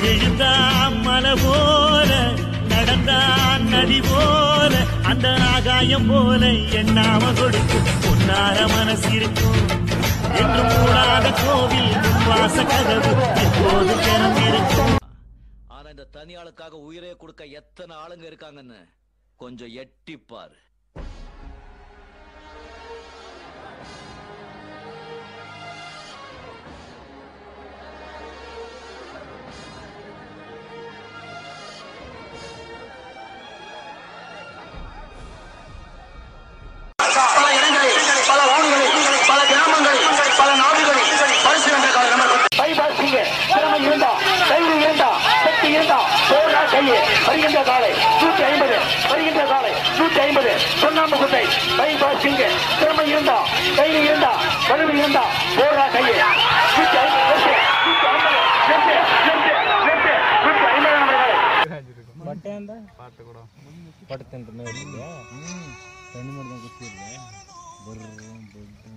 விழுந்தா மலை போல நடந்தா நதி போல அந்த ஆகாயம் போல எண்ணாம கொடுக்கும் பொன்னார மனசு இருக்கும் என்று மூடாத கோவில் வாச கதவு எப்போது திறந்திருக்கும் ஆனா இந்த தனியாளுக்காக உயிரே கொடுக்க எத்தனை ஆளுங்க இருக்காங்கன்னு கொஞ்சம் எட்டிப்பாரு பல இடங்களில் பல ஊர்களில் பல கிராமங்களில் பல நாடுகளில் பரிசு வென்ற கால நமக்கு பைபாசிங்க திறமை இருந்தா தைரியம் இருந்தா சக்தி இருந்தா போரா கையே வருகின்ற காலை நூற்றி ஐம்பது வருகின்ற காலை நூற்றி ஐம்பது சுண்ணாம்பு குட்டை பைபாசிங்க திறமை இருந்தா தைரியம் இருந்தா வலிமை இருந்தா போரா கையே நூற்றி ஐம்பது நூற்றி ஐம்பது நூற்றி நூற்றி நூற்றி நூற்றி ஐம்பது நம்பர்களை ಬಟ್ಟೆ ಅಂದ ಪಡ್ತೆ ಅಂತ ಮೇಲಿದ್ದೆ ಕಣ್ಣು ಮಾಡ್ದಂಗೆ ಗೊತ್ತಿರಲಿಲ್ಲ ಬರ್ರ ದೊಡ್ಡ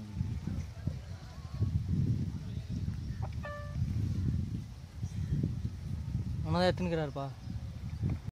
அண்ணா எத்தனைக்கிறாருப்பா